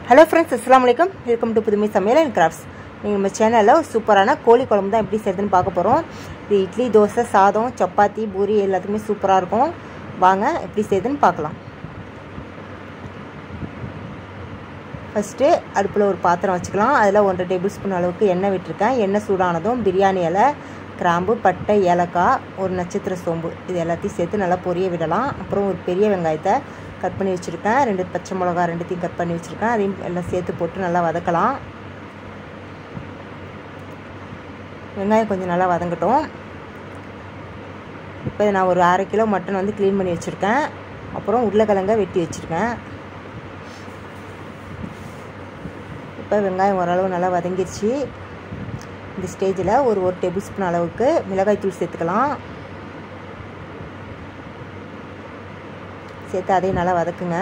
hello friends அஸ்லாம் வலைக்கம் welcome to புதுமை சமையல் அண்ட் கிராஃப்ட்ஸ் நீங்கள் நம்ம சேனலில் ஒரு சூப்பரான கோழி குழம்பு தான் எப்படி செய்யுதுன்னு பார்க்க போகிறோம் இது இட்லி தோசை சாதம் சப்பாத்தி பூரி எல்லாத்துக்குமே சூப்பராக இருக்கும் வாங்க எப்படி செய்யுதுன்னு பார்க்கலாம் ஃபஸ்ட்டு அடுப்பில் ஒரு பாத்திரம் வச்சுக்கலாம் அதில் ஒன்றரை டேபிள் ஸ்பூன் அளவுக்கு எண்ணெய் விட்டுருக்கேன் எண்ணெய் சூடானதும் பிரியாணி இலை கிராம்பு பட்டை ஏலக்காய் ஒரு நட்சத்திர சோம்பு இது எல்லாத்தையும் சேர்த்து நல்லா பொரிய விடலாம் அப்புறம் ஒரு பெரிய வெங்காயத்தை கட் பண்ணி வச்சுருக்கேன் ரெண்டு பச்சை மிளகா ரெண்டுத்தையும் கட் பண்ணி வச்சுருக்கேன் அதையும் எல்லாம் சேர்த்து போட்டு நல்லா வதக்கலாம் வெங்காயம் கொஞ்சம் நல்லா வதங்கட்டும் இப்போ நான் ஒரு அரை கிலோ மட்டன் வந்து க்ளீன் பண்ணி வச்சுருக்கேன் அப்புறம் உருளைக்கிழங்க வெட்டி வச்சுருக்கேன் இப்போ வெங்காயம் ஓரளவு நல்லா வதங்கிருச்சு இந்த ஸ்டேஜில் ஒரு ஒரு டேபிள் ஸ்பூன் அளவுக்கு மிளகாய் தூள் சேர்த்துக்கலாம் சேர்த்து அதையும் நல்லா வதக்குங்க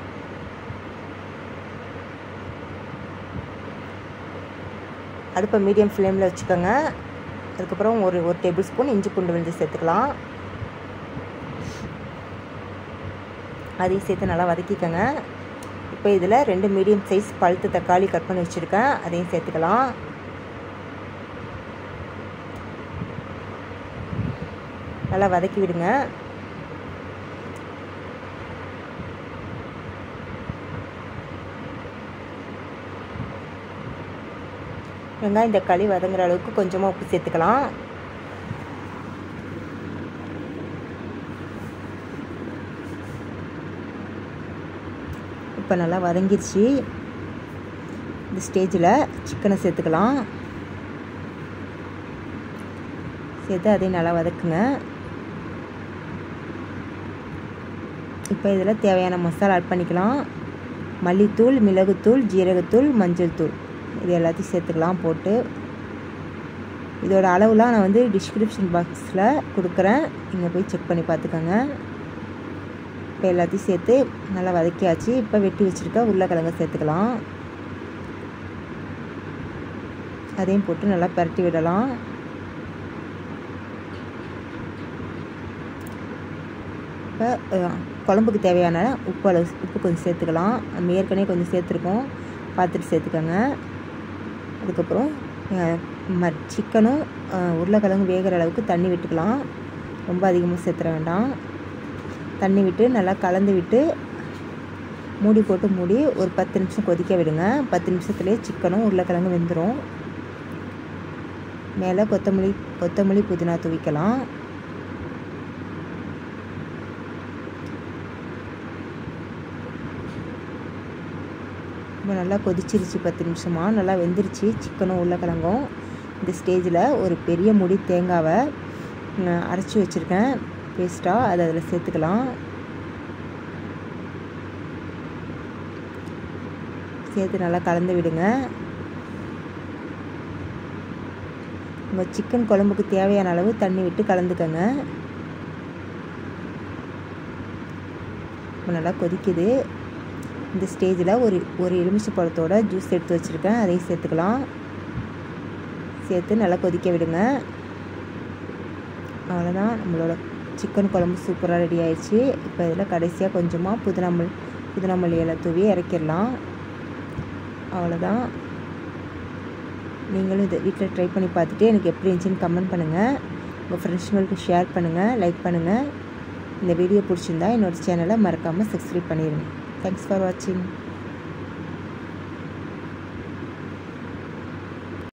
அடுப்பை மீடியம் ஃப்ளேமில் வச்சுக்கோங்க அதுக்கப்புறம் ஒரு ஒரு டேபிள் ஸ்பூன் இஞ்சி பூண்டு விழுந்து சேர்த்துக்கலாம் அதையும் சேர்த்து நல்லா வதக்கிக்கோங்க இப்போ இதில் ரெண்டு மீடியம் சைஸ் பழுத்து தக்காளி கட் பண்ணி வச்சுருக்கேன் அதையும் சேர்த்துக்கலாம் நல்லா வதக்கி விடுங்க வெங்காயம் தக்காளி வதங்குற அளவுக்கு கொஞ்சமாக உப்பு சேர்த்துக்கலாம் இப்போ நல்லா வதங்கிடுச்சு இந்த ஸ்டேஜில் சிக்கனை சேர்த்துக்கலாம் சேர்த்து அதையும் நல்லா வதக்குங்க இப்போ இதில் தேவையான மசாலா ஆட் பண்ணிக்கலாம் மல்லித்தூள் மிளகுத்தூள் ஜீரகத்தூள் மஞ்சள் தூள் இது எல்லாத்தையும் சேர்த்துக்கலாம் போட்டு இதோட அளவுலாம் நான் வந்து டிஸ்கிரிப்ஷன் பாக்ஸில் கொடுக்குறேன் நீங்கள் போய் செக் பண்ணி பார்த்துக்கோங்க இப்போ எல்லாத்தையும் சேர்த்து நல்லா வதக்கியாச்சு இப்போ வெட்டி வச்சுருக்க உருளைக்கிழங்க சேர்த்துக்கலாம் அதையும் போட்டு நல்லா பரட்டி விடலாம் இப்போ குழம்புக்கு தேவையான உப்பு அளவு உப்பு கொஞ்சம் சேர்த்துக்கலாம் நம்ம ஏற்கனவே கொஞ்சம் சேர்த்துருக்கோம் பார்த்துட்டு சேர்த்துக்கோங்க அதுக்கப்புறம் ம சிக்கனும் உருளைக்கிழங்கு வேகிற அளவுக்கு தண்ணி விட்டுக்கலாம் ரொம்ப அதிகமாக சேர்த்துற வேண்டாம் தண்ணி விட்டு நல்லா கலந்து விட்டு மூடி போட்டு மூடி ஒரு பத்து நிமிஷம் கொதிக்க விடுங்க பத்து நிமிஷத்துலேயே சிக்கனும் உருளைக்கிழங்கு வெந்துடும் மேலே கொத்தமல்லி கொத்தமல்லி புதினா துவிக்கலாம் இப்போ நல்லா கொதிச்சிருச்சு பத்து நிமிஷமாக நல்லா வெந்துருச்சு சிக்கனும் உருளைக்கிழங்கும் இந்த ஸ்டேஜில் ஒரு பெரிய முடி தேங்காவை அரைச்சி வச்சுருக்கேன் பேஸ்ட்டாக அதை அதில் சேர்த்துக்கலாம் சேர்த்து நல்லா கலந்து விடுங்க உங்கள் சிக்கன் குழம்புக்கு தேவையான அளவு தண்ணி விட்டு கலந்துக்கங்க இப்போ நல்லா கொதிக்குது இந்த ஸ்டேஜில் ஒரு ஒரு எலுமிச்சை பழத்தோட ஜூஸ் எடுத்து வச்சுருக்கேன் அதையும் சேர்த்துக்கலாம் சேர்த்து நல்லா கொதிக்க விடுங்க அவ்வளோதான் நம்மளோட சிக்கன் குழம்பு சூப்பராக ரெடி ஆயிடுச்சு இப்போ இதில் கடைசியாக கொஞ்சமாக புதினாமல் புதினாமல்லி இலை தூவி இறக்கிடலாம் அவ்வளோதான் நீங்களும் இதை வீட்டில் ட்ரை பண்ணி பார்த்துட்டு எனக்கு எப்படி இருந்துச்சுன்னு கமெண்ட் பண்ணுங்கள் உங்கள் ஃப்ரெண்ட்ஸுங்களுக்கு ஷேர் பண்ணுங்கள் லைக் பண்ணுங்கள் இந்த வீடியோ பிடிச்சிருந்தா என்னோடய சேனலை மறக்காமல் சப்ஸ்கிரைப் பண்ணிடுங்க தேங்க்ஸ் ஃபார் வாட்சிங்